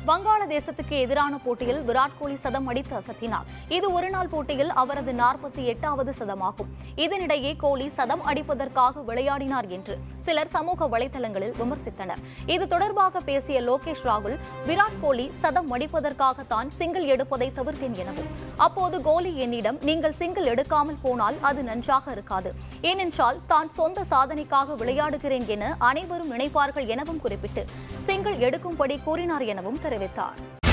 வங்காளதேசத்துக்கு எதிரான போட்டியில் விராட் கோலி சதம் அடித்து அசத்தினார் இது ஒருநாள் போட்டியில் அவரது நாற்பத்தி எட்டாவது சதமாகும் இதனிடையே கோலி சதம் அடிப்பதற்காக விளையாடினார் என்று சிலர் சமூக வலைதளங்களில் விமர்சித்தனர் இது தொடர்பாக பேசிய லோகேஷ் ராகுல் விராட் கோலி சதம் அடிப்பதற்காகத்தான் சிங்கிள் எடுப்பதை தவிர்த்தேன் எனவும் அப்போது கோலி என்னிடம் நீங்கள் சிங்கிள் எடுக்காமல் போனால் அது நன்றாக இருக்காது ஏனென்றால் தான் சொந்த சாதனைக்காக விளையாடுகிறேன் என அனைவரும் நினைப்பார்கள் எனவும் குறிப்பிட்டு சிங்கிள் எடுக்கும்படி கூறினார் எனவும் தெரிவித்தார்